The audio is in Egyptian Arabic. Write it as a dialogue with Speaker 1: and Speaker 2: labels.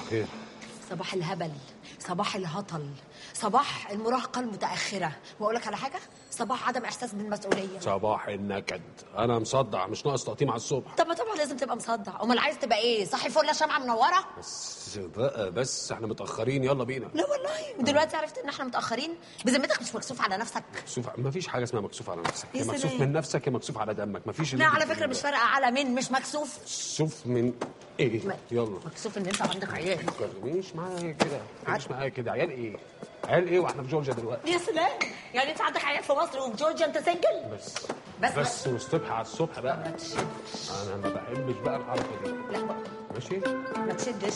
Speaker 1: الخير
Speaker 2: صباح الهبل صباح الهطل صباح المراهقة المتأخرة وأقول لك على حاجة صباح عدم إحساس بالمسؤولية
Speaker 1: صباح النكد انا مصدع مش ناقص تقطيم على الصبح
Speaker 2: طب ما طبعا لازم تبقى مصدع أمال عايز تبقى إيه صحي فل شمعة منورة
Speaker 1: بس بقى بس احنا متاخرين يلا بينا
Speaker 2: لا والله ودلوقتي عرفت إن إحنا متأخرين بذمتك مش مكسوف على نفسك
Speaker 1: مكسوف ما فيش حاجه اسمها مكسوف على نفسك
Speaker 2: يا
Speaker 1: يا مكسوف
Speaker 2: سلام.
Speaker 1: من نفسك يا مكسوف على دمك ما فيش
Speaker 2: لا على فكرة مش فارقة على مين مش مكسوف
Speaker 1: مكسوف من ايه
Speaker 2: ما-
Speaker 1: يلا
Speaker 2: مكسوف إن أنت عندك عيال
Speaker 1: ما تكلمنيش معايا كده مش معايا كده عيال ايه عيال ايه واحنا في جورجيا دلوقتي
Speaker 2: يا سلام يعني أنت عندك عيال في مصر وفي جورجيا أنت سنجل
Speaker 1: بس
Speaker 2: بس-
Speaker 1: بس والصبح على الصبح
Speaker 2: ما
Speaker 1: بقى
Speaker 2: تشدش
Speaker 1: انا ما بحبش بقى الحركه دي
Speaker 2: لا
Speaker 1: ماشي
Speaker 2: ما تشدش